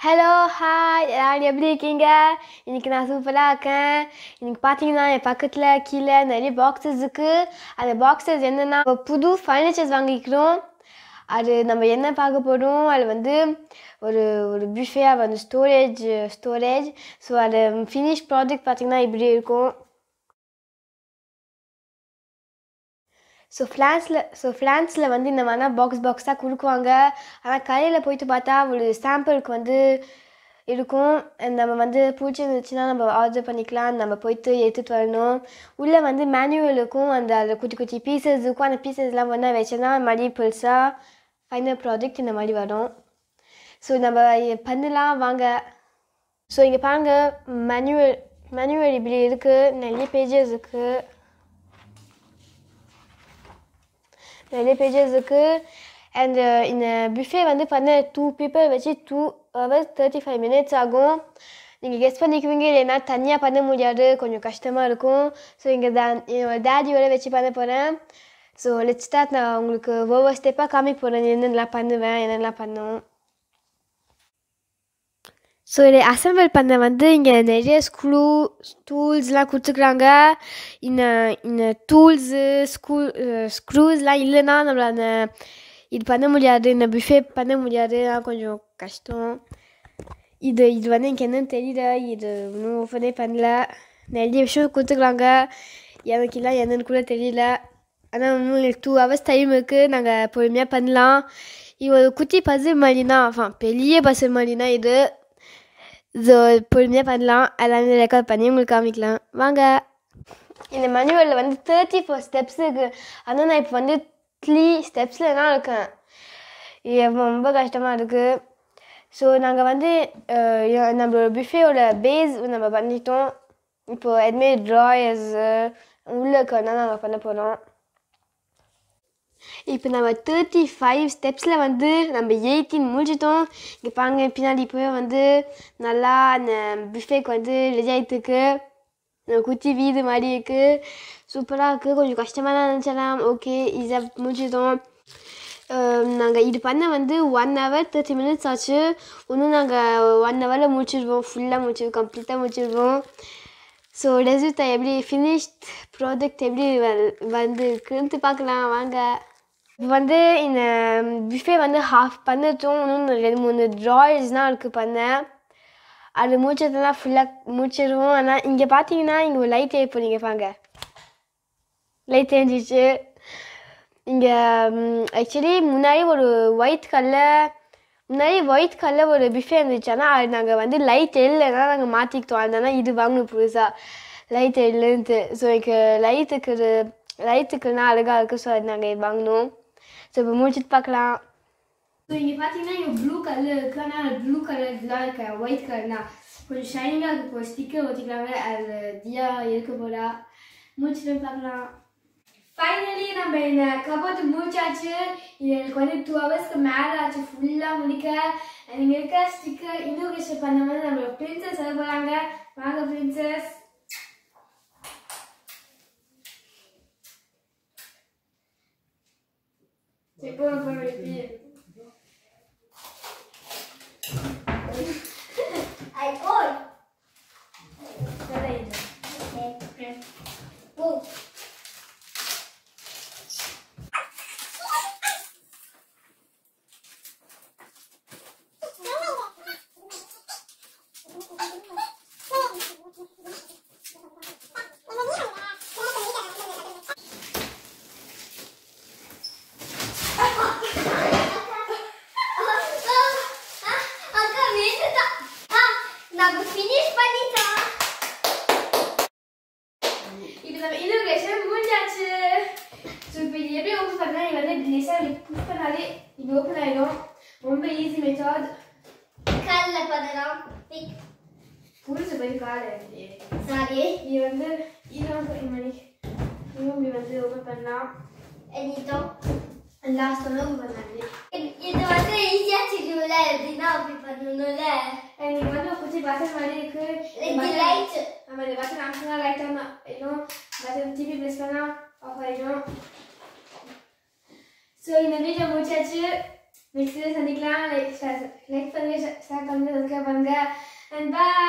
Hello hi எல்லாரும் எப்படி இருக்கீங்க இன்னைக்கு நான் சூப்பராக இருக்கேன் இன்னைக்கு பார்த்தீங்கன்னா என் பக்கத்தில் கீழே நிறைய பாக்ஸஸ் இருக்குது அந்த பாக்ஸஸ் என்னென்னா புது ஃபர்னிச்சர்ஸ் வாங்கிக்கிறோம் அது நம்ம என்ன பார்க்க போகிறோம் அது வந்து ஒரு ஒரு பிஃபேயாக வந்து ஸ்டோரேஜ் ஸ்டோரேஜ் ஸோ அது ஃபினிஷ் ப்ராஜெக்ட் பார்த்தீங்கன்னா இப்படி இருக்கும் ஸோ ஃப்ளான்ஸில் ஸோ ஃப்ளான்ஸில் வந்து இந்த மாதிரிலாம் பாக்ஸ் பாக்ஸாக கொடுக்குவாங்க ஆனால் கடையில் போயிட்டு பார்த்தா ஒரு சாம்பிளுக்கு வந்து இருக்கும் and நம்ம வந்து பிடிச்சிருந்துச்சுன்னா நம்ம ஆர்டர் பண்ணிக்கலாம் நம்ம போயிட்டு எடுத்துகிட்டு வரணும் உள்ளே வந்து மேனுவல் இருக்கும் அந்த அதில் குட்டி குட்டி பீசஸ் இருக்கும் அந்த பீசஸ்லாம் ஒன்றா வச்சோன்னா மறுபடி பெருசாக ஃபைனல் ப்ராஜெக்ட் இந்த மாதிரி வரும் ஸோ நம்ம இ- பண்ணலாம் வாங்க ஸோ இங்கே பாருங்க மேனுவல் மேனுவல் இப்படி இருக்குது நிறைய பேஜஸ் இருக்குது நிறைய பேஜஸ் இருக்குது அண்ட் இந்த பிஃபே வந்து பண்ண டூ பீப்புள் வச்சு two hours thirty five minutes ஆகும் நீங்கள் கெஸ் பண்ணிக்குவீங்க இல்லைன்னா தனியாக பண்ண முடியாது கொஞ்சம் கஷ்டமாக இருக்கும் ஸோ இங்கே தான் என்னோட டேடியோட வச்சு பண்ண போகிறேன் ஸோ லெட் ஸ்டார்ட் நான் உங்களுக்கு ஒவ்வொரு ஸ்டெப்பாக காமிக்க போகிறேன் என்னென்னலாம் பண்ணுவேன் என்னென்னலாம் பண்ணும் ஸோ இதை அசம்பிள் பண்ண வந்து இங்கே நிறைய ஸ்க்ரூ டூல்ஸ்லாம் கொடுத்துக்குறாங்க இந்த இந்த டூல்ஸு ஸ்கூ ஸ்க்ரூஸ்லாம் இல்லைன்னா நம்மள அந்த இது பண்ண முடியாது இந்த பிஃபே பண்ண முடியாது அதான் கொஞ்சம் கஷ்டம் இது இது வந்து எனக்கு என்னன்னு தெரியல இது இன்னும் ஓப்பனே பண்ணல நிறைய விஷயம் கொடுத்துக்குறாங்க எனக்கு எல்லாம் என்னன்னு கூட தெரியல ஆனால் இன்னும் எனக்கு டூ ஹவர்ஸ் டைம் இருக்குது நாங்கள் பொறுமையாக பண்ணலாம் இது ஒரு குட்டி பசு மாதிரினா ஆஃபான் பெரிய பசு மாதிரினா இது ஸோ பொறுமையாக பண்ணலாம் எல்லாமே ரெக்கார்ட் பண்ணி உங்களுக்கு காமிக்கலாம் வாங்க இந்த மேனுவலில் வந்து தேர்ட்டி ஃபோர் ஸ்டெப்ஸ் இருக்குது ஆனால் நான் இப்போ வந்து த்ரீ ஸ்டெப்ஸில் தான் இருக்கேன் இது ரொம்ப கஷ்டமாக இருக்குது ஸோ நாங்கள் வந்து அஹ், ய- நம்மளோட பிஃபேயோட பேஸ் நம்ம பண்ணிட்டோம் இப்போது எதுவுமே ட்ராயர்ஸு உள்ளே இருக்கிறதுனால நாங்கள் பண்ண போகிறோம் இப்போ நம்ம தேர்ட்டி ஃபைவ் ஸ்டெப்ஸில் வந்து நம்ம எயிட்டீன் முடிச்சிட்டோம் இங்கே பாருங்க பின்னாடி இப்போ வந்து நல்லா அந்த பிஃபேக்கு வந்து ரெடி ஆகிட்டுருக்கு குச்சி வீடு மாதிரி இருக்குது சூப்பராக இருக்குது கொஞ்சம் கஷ்டமாக தான் நினச்சலாம் ஓகே ஈஸியாக முடிச்சிட்டோம் நாங்கள் இது பண்ண வந்து ஒன் ஹவர் தேர்ட்டி மினிட்ஸ் ஆச்சு இன்னும் நாங்கள் ஒன் ஹவரில் முடிச்சிடுவோம் ஃபுல்லாக முடிச்சிடுவோம் கம்ப்ளீட்டாக முடிச்சிடுவோம் ஸோ ரெசியூத்தை எப்படி ஃபினிஷ்ட் ப்ராஜெக்ட் எப்படி வ- வந்துருக்குன்ட்டு பார்க்கலாம் வாங்க இப்போ வந்து இந்த பிஃபே வந்து ஹாஃப் பண்ணிட்டோம் இன்னும் ரெண்டு மூணு ட்ராயர்ஸ்லாம் இருக்குது பண்ணேன் அது முடிச்சதெல்லாம் ஃபுல்லாக முடிச்சிடுவோம் ஆனால் இங்கே பார்த்தீங்கன்னா இங்கே ஒரு லைட் இப்போ நீங்கள் பாங்க லைட் தெரிஞ்சிச்சு இங்கே ஆக்சுவலி முன்னாடி ஒரு ஒயிட் கலர் முன்னாடி ஒயிட் கலர் ஒரு பிஃபே இருந்துச்சு ஆனால் அது நாங்கள் வந்து லைட் இல்லைன்னா நாங்கள் மாற்றிக்கிட்டோம் அதனால இது வாங்கணும் புதுசாக லைட் இல்லைன்ட்டு ஸோ எனக்கு லைட்டுக்கு லைட்டுக்குன்னா அழகாக இருக்குது ஸோ அது நாங்கள் இது வாங்கினோம் ஸோ இப்போ முடிச்சுட்டு பார்க்கலாம் ஸோ இங்கே பார்த்தீங்கன்னா இங்கே ப்ளூ கலர் இருக்குது ஆனால் ப்ளூ கலர் தான் இருக்க ஒயிட் கலர்னா கொஞ்சம் ஷைனிங்காக இருக்கு இப்போ ஸ்டிக்கர் ஒட்டிக்கிறாங்க அது தியா இருக்க போதா முடிச்சுட்டு பார்க்கலாம் ஃபைனலி நம்ம இந்த கபோர்ட் முடிச்சாச்சு இது எனக்கு வந்து டூ ஹவர்ஸ்க்கு மேலே ஆச்சு ஃபுல்லாக முடிக்க இங்கே இருக்க ஸ்டிக்கர் இனோகிரேஷன் பண்ண வந்து நம்ம பிரின்சஸ் வர போகிறாங்க வாங்க பிரின்சஸ் சரி போங்க போங்க இப்படியே I on. கதை இது. Okay. Boom. அக்கா வீட்டுதான் நம்ம ஃபினிஷ் பண்ணிட்டோம் இப்போ நம்ம இனோகிரேஷன் முடிஞ்சாச்சு ஸோ இப்போ இது எப்படி ஓப்பன் பண்ணால் நீ வந்து லேசாக புஷ் பண்ணாலே இது ஓப்பன் ஆகிடும் ரொம்ப ஈஸி மெத்தட் கால்ல பண்ணலாம் புரிஞ்சு போய் கால் இருக்கு சாரி இது வந்து இதுவும் இந்த மாதிரி இதுவும் இப்படி வந்து ஓப்பன் பண்ணலாம் எண்ணிட்டோம் லாஸ்ட் வந்து ஓப்பன் பண்ணாலே இது வந்து ஈஸியா தெரியும்ல எப்படின்னா அப்படி பண்ணணும்ல நீங்கள் வந்து குச்சி பட்டன் மாதிரி இருக்கு இது லைட் நம்ம இந்த பட்டன் ஆப்ஷனாக லைட் ஆன் ஆயிடும் பட்டன் டிவி ப்ரெஸ் பண்ணால் ஆஃப் ஆகிடும் ஸோ இந்த வீடியோ முடிச்சாச்சு நெக்ஸ்ட் சந்திக்கலாம் லைக் லைக் பண்ணுங்க ஷேர் பண்ணுங்க சப்ஸ்கிரைப் பண்ணுங்க அண்ட் பாய்